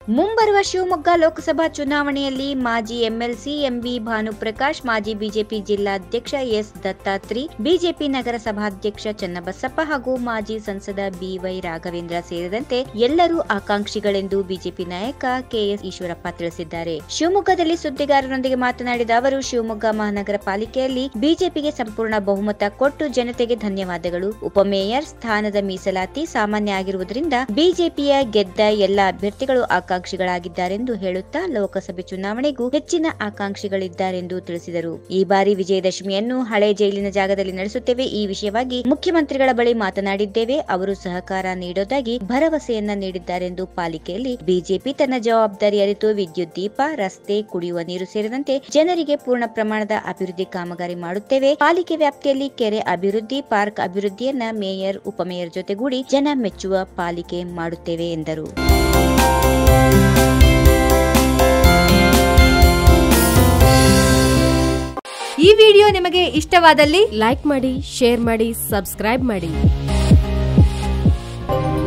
ಮುಂಬರುವ ಶಿವಮೊಗ್ಗ ಲೋಕಸಭಾ ಚುನಾವಣೆಯಲ್ಲಿ ಮಾಜಿ ಎಂಎಲ್ಸಿ ಎಂವಿ ಭಾನುಪ್ರಕಾಶ್ ಮಾಜಿ ಬಿಜೆಪಿ ಜಿಲ್ಲಾಧ್ಯಕ್ಷ ಎಸ್ ದತ್ತಾತ್ರಿ ಬಿಜೆಪಿ ನಗರಸಭಾಧ್ಯಕ್ಷ ಚನ್ನಬಸಪ್ಪ ಹಾಗೂ ಮಾಜಿ ಸಂಸದ ಬಿವೈ ರಾಘವೇಂದ್ರ ಸೇರಿದಂತೆ ಎಲ್ಲರೂ ಆಕಾಂಕ್ಷಿಗಳೆಂದು ಬಿಜೆಪಿ ನಾಯಕ ಕೆಎಸ್ ಈಶ್ವರಪ್ಪ ತಿಳಿಸಿದ್ದಾರೆ ಶಿವಮೊಗ್ಗದಲ್ಲಿ ಸುದ್ದಿಗಾರರೊಂದಿಗೆ ಮಾತನಾಡಿದ ಅವರು ಶಿವಮೊಗ್ಗ ಮಹಾನಗರ ಪಾಲಿಕೆಯಲ್ಲಿ ಬಿಜೆಪಿಗೆ ಸಂಪೂರ್ಣ ಬಹುಮತ ಕೊಟ್ಟು ಜನತೆಗೆ ಧನ್ಯವಾದಗಳು ಉಪಮೇಯರ್ ಸ್ಥಾನದ ಮೀಸಲಾತಿ ಸಾಮಾನ್ಯ ಆಗಿರುವುದರಿಂದ ಬಿಜೆಪಿಯ ಗೆದ್ದ ಎಲ್ಲ ಅಭ್ಯರ್ಥಿಗಳು ಆಕಾಂಕ್ಷಿಗಳಾಗಿದ್ದಾರೆಂದು ಹೇಳುತ್ತಾ ಲೋಕಸಭೆ ಚುನಾವಣೆಗೂ ಹೆಚ್ಚಿನ ಆಕಾಂಕ್ಷಿಗಳಿದ್ದಾರೆಂದು ತಿಳಿಸಿದರು ಈ ಬಾರಿ ವಿಜಯದಶಮಿಯನ್ನು ಹಳೆ ಜೈಲಿನ ಜಾಗದಲ್ಲಿ ನಡೆಸುತ್ತೇವೆ ಈ ವಿಷಯವಾಗಿ ಮುಖ್ಯಮಂತ್ರಿಗಳ ಬಳಿ ಮಾತನಾಡಿದ್ದೇವೆ ಅವರು ಸಹಕಾರ ನೀಡೋದಾಗಿ ಭರವಸೆಯನ್ನ ನೀಡಿದ್ದಾರೆಂದು ಪಾಲಿಕೆಯಲ್ಲಿ ಬಿಜೆಪಿ ತನ್ನ ಜವಾಬ್ದಾರಿ ಅರಿತು ವಿದ್ಯುತ್ ದೀಪ ರಸ್ತೆ ಕುಡಿಯುವ ನೀರು ಸೇರಿದಂತೆ ಜನರಿಗೆ ಪೂರ್ಣ ಪ್ರಮಾಣದ ಅಭಿವೃದ್ಧಿ ಕಾಮಗಾರಿ ಮಾಡುತ್ತೇವೆ ಪಾಲಿಕೆ ವ್ಯಾಪ್ತಿಯಲ್ಲಿ ಕೆರೆ ಅಭಿವೃದ್ಧಿ ಪಾರ್ಕ್ ಅಭಿವೃದ್ಧಿಯನ್ನ ಮೇಯರ್ ಉಪಮೇಯರ್ ಜೊತೆಗೂಡಿ ಜನ ಮೆಚ್ಚುವ ಪಾಲಿಕೆ ಮಾಡುತ್ತೇವೆ ಎಂದರು ಈ ವಿಡಿಯೋ ನಿಮಗೆ ಇಷ್ಟವಾದಲ್ಲಿ ಲೈಕ್ ಮಾಡಿ ಶೇರ್ ಮಾಡಿ ಸಬ್ಸ್ಕ್ರೈಬ್ ಮಾಡಿ